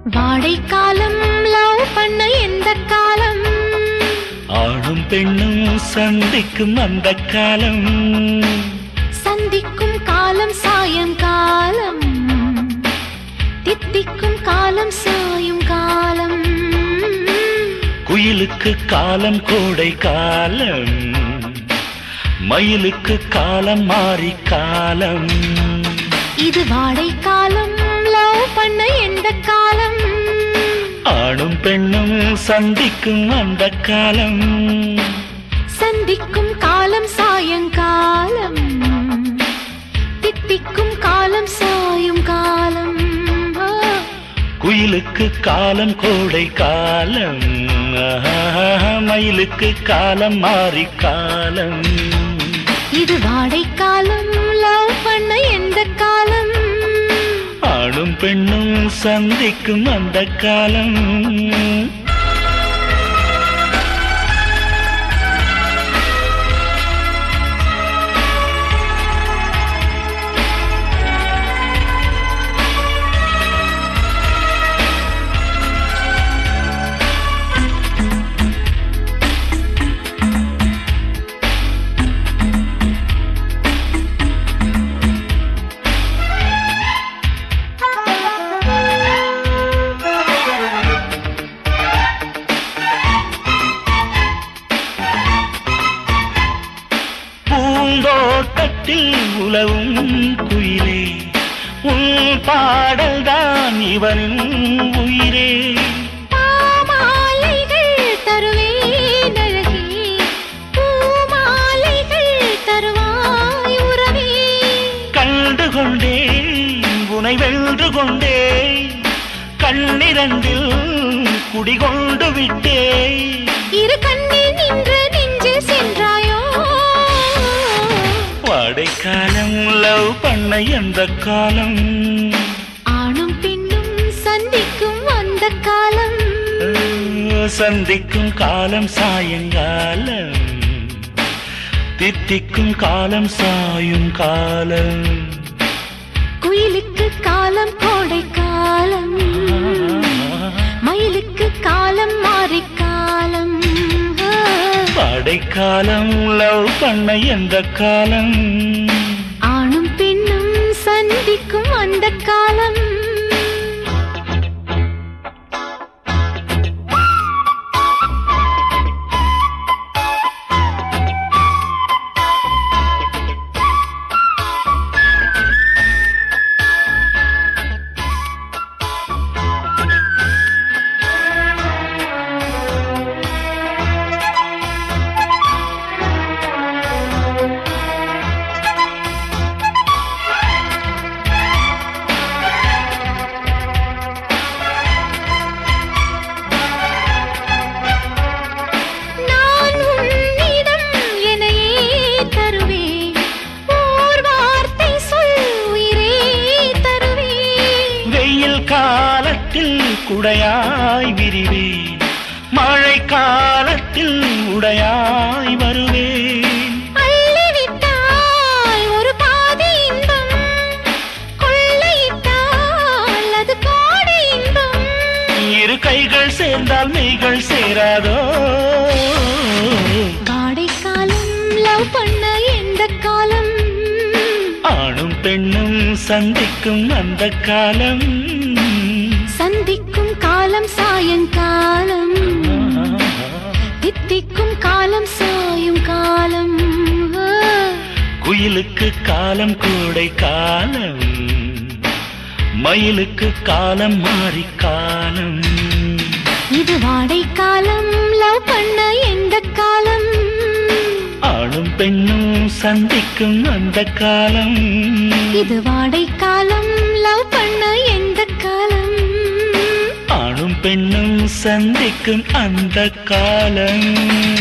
வாடைக்காலம் love பண்ண எந்த காலம் ஆணும் பெண்ணும் சந்திக்கும் அந்த காலம் சந்திக்கும் காலம் சாயங்காலம் தித்திக்கும் காலம் சாயும் காலம் குயிலுக்கு காலம் கோடை காலம் மயிலுக்கு காலம் மாறி காலம் இது வாடைக்காலம் லவ் பண்ண எந்த காலம் ஆணும் பெண்ணும் சந்திக்கும் அந்த காலம் சந்திக்கும் காலம் சாயங்காலம் தித்திக்கும் காலம் சாயும் காலம் ஆ. குயிலுக்கு காலம் கோடை காலம் ஆஹா, மயிலுக்கு காலம் மாறி காலம் இது வாடைக்காலம் லவ் பண்ண எந்த காலம் ஆணும் பெண்ணும் சந்திக்கும் அந்த காலம் பூந்தோட்டத்தில் உலவும் குயிலே உன் பாடல்தான் இவனின் உயிரே பாமாலைகள் தருவேன் அழகே பூமாலைகள் தருவாய் உறவே கண்டு கொண்டே உனை வென்று கொண்டே கண்ணிரண்டில் குடிகொண்டு விட்டே இரு கண்ணில் நின்று நெஞ்சில் சென்றாயோ வாடைக்காலம் லவ் பண்ண எந்த காலம் ஆணும் பெண்ணும் சந்திக்கும் அந்த காலம் சந்திக்கும் காலம் சாயங்காலம் தித்திக்கும் காலம் சாயும் காலம் குயிலுக்கு காலம் கோடை காலம் மயிலுக்கு காலம் மாறி காலம் ஆ. வாடைக்காலம் லவ் பண்ண எந்த காலம் ஆணும் பெண்ணும் சந்திக்கும் அந்த காலம் நான் உன்னிடம் என்னையே தருவேன் ஓர் வார்த்தை சொல் உயிரே தருவேன் வெயில் காலத்தில் குடையாய் விரிவேன் மழை காலத்தில் உடையாய் வருவேன் அள்ளிவிட்டால் ஒரு பாதி இன்பம் கொள்ளையிட்டால் அது கோடி இன்பம் இரு கைகள் சேர்ந்தால் மெய்கள் சேராதோ வாடைக்காலம் லவ் பண்ண எந்த காலம் ஆணும் பெண்ணும் சந்திக்கும் அந்த காலம் சந்திக்கும் காலம் சாயங்காலம் தித்திக்கும் காலம் சாயும் காலம் ஆ. குயிலுக்கு காலம் கோடை காலம் மயிலுக்கு காலம் மாறி காலம் இது வாடைக்காலம் லவ் பண்ண எந்த காலம் ஆணும் பெண்ணும் சந்திக்கும் அந்த காலம் இது வாடைக்காலம் லவ் பண்ண எந்த காலம் ஆணும் பெண்ணும் சந்திக்கும் அந்த காலம்